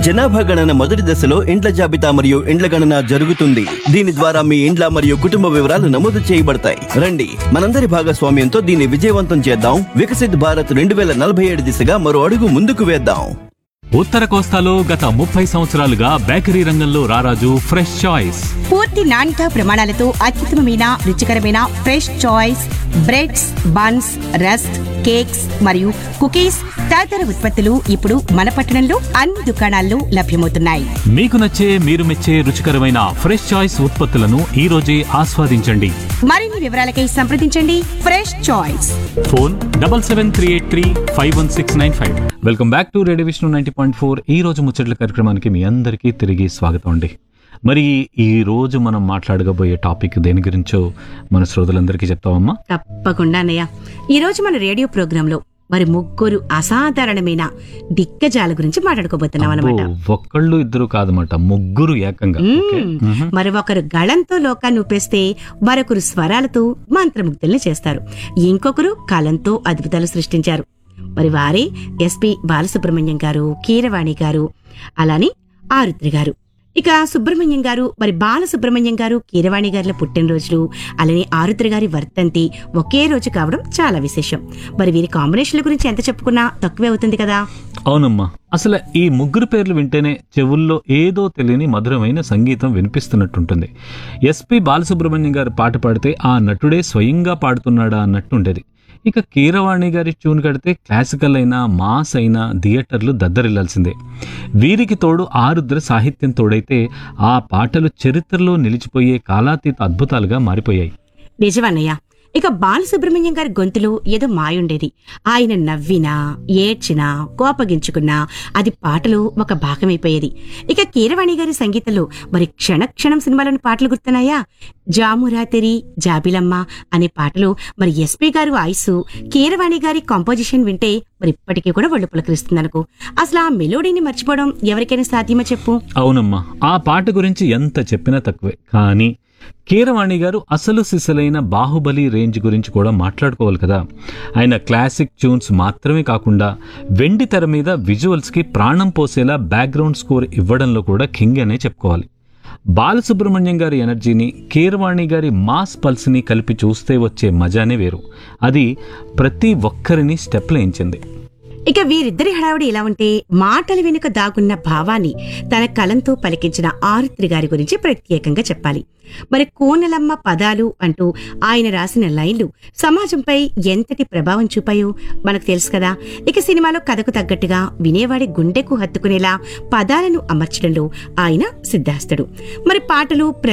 జనాభా గణన మొదటి దశలో ఇండ్ల జాబితా మరియు ఇండ్ల గణన జరుగుతుంది దీని ద్వారా మీ ఇండ్ల మరియు కుటుంబ వివరాలు నమోదు చేయబడతాయి రండి మనందరి భాగస్వామ్యంతో దీన్ని విజయవంతం చేద్దాం వికసిత్ భారత్ రెండు వేల నలభై ఏడు దిశగా మరో అడుగు ముందుకు వేద్దాం ఉత్తర కోస్తాలో గత ముప్పై సంవత్సరాలుగా బేకరీ రంగంలో రారాజు ఫ్రెష్ చాయిస్ పూర్తి నాణ్యత ప్రమాణాలతో అత్యుత్తమమైన రుచికరమైన fresh choice breads buns rusk cakes మరియు కుకీస్ తదితర ఉత్పత్తులు ఇప్పుడు మన పట్టణంలో అన్ని దుకాణాల్లో లభ్యమవుతున్నాయి మీకు నచ్చే మీరు మెచ్చే రుచికరమైన ఫ్రెష్ చాయిస్ ఉత్పత్తులను ఈ రోజే ఆస్వాదించండి మరిన్ని వివరాలకై సంప్రదించండి fresh choice phone double seven three eight three five one six nine five welcome back to radio Vishnu ninety point four ఈ రోజు ముచ్చట్ల కార్యక్రమానికి మీ అందరికీ తిరిగి స్వాగతం అండి మరి ఈ రోజు మనం మాట్లాడకపోయే టాపిక్ దేని గురించో మన శ్రోతలందరికీ చెప్తావమ్మా తప్పకుండా అన్నయ్య ఈ రోజు మన రేడియో ప్రోగ్రామ్ లో మరి ముగ్గురు అసాధారణమైన దిగ్గజాల గురించి మాట్లాడుకోబోతున్నాం అనమాట అబ్బో, ఒక్కళ్ళు ఇద్దరు కాదన్నమాట ముగ్గురు ఏకంగా ఓకే? మ్మ్. మరి ఒకరు గళంతో లోకాన్ని ఊపేస్తే మరొకరు స్వరాలతో మంత్రముగ్ధుల్ని చేస్తారు ఇంకొకరు కలంతో అద్భుతాలు సృష్టించారు మరి వారే ఎస్పి బాలసుబ్రహ్మణ్యం గారు కీరవాణి గారు అలానే ఆరుద్రి గారు ఇక సుబ్రహ్మణ్యం గారు మరి బాలసుబ్రహ్మణ్యం గారు కీరవాణి గారుల పుట్టినరోజులు అలానే ఆరుద్రి గారి వర్తంతి ఒకే రోజు కావడం చాలా విశేషం మరి వీరి కాంబినేషన్ల గురించి ఎంత చెప్పుకున్నా తక్కువే అవుతుంది కదా అవునమ్మా అసలు ఈ ముగ్గురు పేర్లు వింటేనే చెవుల్లో ఏదో తెలియని మధురమైన సంగీతం వినిపిస్తున్నట్టుంటుంది ఎస్పి బాలసుబ్రహ్మణ్యం గారు పాట పాడితే ఆ నటుడే స్వయంగా పాడుతున్నాడా అన్నట్టుండేది ఇక కీరవాణి గారి ట్యూన్ కడితే క్లాసికల్ అయినా మాస్ అయినా థియేటర్లు దద్దరిల్లాల్సిందే వీరికి తోడు ఆరుద్ర సాహిత్యం తోడైతే ఆ పాటలు చరిత్రలో నిలిచిపోయే కాలాతీత అద్భుతాలుగా మారిపోయాయి నిజమన్నయ్య ఇక బాలసుబ్రహ్మణ్యం గారి గొంతులో ఏదో మాయుండేది ఆయన నవ్వినా ఏడ్చినా కోపగించుకున్నా అది పాటలో ఒక భాగమైపోయేది ఇక కీరవాణి గారి సంగీతంలో మరి క్షణ క్షణం సినిమాలోని పాటలు గుర్తున్నాయా జామురాతిరి జాబిలమ్మ అనే పాటలో మరి ఎస్పీ గారు వాయిస్ కీరవాణి గారి కాంపోజిషన్ వింటే మరి ఇప్పటికీ కూడా ఒళ్ళు పులకరిస్తుంది అనుకో అసలు ఆ మెలోడీని మర్చిపోవడం ఎవరికైనా సాధ్యమా చెప్పు అవునమ్మా ఆ పాట గురించి ఎంత చెప్పినా తక్కువే కానీ కీరవాణి గారు అసలు సిసలైన బాహుబలి రేంజ్ గురించి కూడా మాట్లాడుకోవాలి కదా ఆయన క్లాసిక్ ట్యూన్స్ మాత్రమే కాకుండా వెండి తెర మీద విజువల్స్కి ప్రాణం పోసేలా బ్యాక్గ్రౌండ్ స్కోర్ ఇవ్వడంలో కూడా కింగ్ అనే చెప్పుకోవాలి బాలసుబ్రహ్మణ్యం గారి ఎనర్జీని కీరవాణి గారి మాస్ పల్స్ని కలిపి చూస్తే వచ్చే మజానే వేరు అది ప్రతి ఒక్కరిని స్టెప్ లేయించింది ఇక వీరిద్దరి హడావుడి ఎలా ఉంటే మాటల వెనుక దాగున్న భావాన్ని తన కలంతో పలికించిన ఆరుత్రి గారి గురించి ప్రత్యేకంగా చెప్పాలి మరి కోనలమ్మ పదాలు అంటూ ఆయన రాసిన లైన్లు సమాజంపై ఎంతటి ప్రభావం చూపాయో మనకు తెలుసు కదా ఇక సినిమాలో కథకు తగ్గట్టుగా వినేవాడి గుండెకు హత్తుకునేలా పదాలను అమర్చడంలో ఆయన సిద్ధాస్తుడు మరి పాటలు